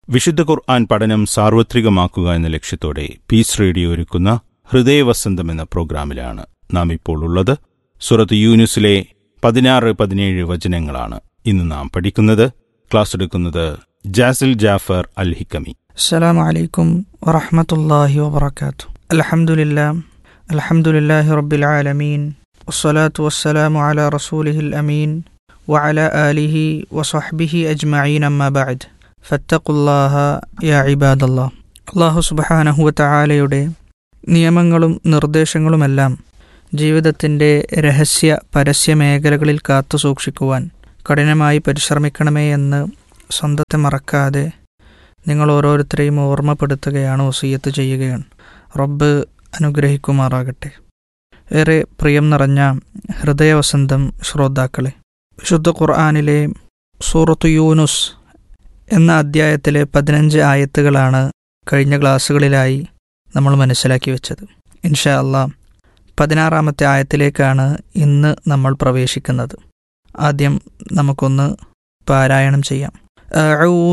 വിശുദ്ധ ഖുർആൻ പഠനം സാർവത്രികമാക്കുക എന്ന ലക്ഷ്യത്തോടെ പീസ് റേഡിയോ ഒരുക്കുന്ന ഹൃദയവസന്തം എന്ന പ്രോഗ്രാമിലാണ് നാം ഇപ്പോൾ ഉള്ളത് സുറത്ത് യൂനുസിലെ പതിനാറ് പതിനേഴ് വചനങ്ങളാണ് ഇന്ന് നാം പഠിക്കുന്നത് ക്ലാസ് എടുക്കുന്നത് ജാസിൽ ജാഫർ അൽ ഹിക്കമി السلام عليكم ورحمة الله وبركاته الحمد لله الحمد لله رب العالمين والصلاة والسلام على رسوله الأمين وعلى آله وصحبه أجمعين أما بعد فاتقوا الله يا عباد الله അള്ളാഹു സുബഹാനഹു വതആലയുടെ നിയമങ്ങളും നിർദ്ദേശങ്ങളുമെല്ലാം ജീവിതത്തിൻ്റെ രഹസ്യ പരസ്യ മേഖലകളിൽ കാത്തു സൂക്ഷിക്കുവാൻ കഠിനമായി പരിശ്രമിക്കണമേ എന്ന് സ്വന്തത്തെ മറക്കാതെ നിങ്ങൾ ഓരോരുത്തരെയും ഓർമ്മപ്പെടുത്തുകയാണ് വസീയത്ത് ചെയ്യുകയാണ് റബ്ബ് അനുഗ്രഹിക്കുമാറാകട്ടെ ഏറെ പ്രിയം നിറഞ്ഞ ഹൃദയവസന്തം ശ്രോതാക്കളെ വിശുദ്ധ ഖുർആാനിലെ സൂറത്തു യൂനുസ് എന്ന അദ്ധ്യായത്തിലെ പതിനഞ്ച് ആയത്തുകളാണ് കഴിഞ്ഞ ക്ലാസ്സുകളിലായി നമ്മൾ മനസ്സിലാക്കി വെച്ചത് ഇൻഷാ അല്ലാ പതിനാറാമത്തെ ആയത്തിലേക്കാണ് ഇന്ന് നമ്മൾ പ്രവേശിക്കുന്നത് ആദ്യം നമുക്കൊന്ന് പാരായണം ചെയ്യാം أعوذ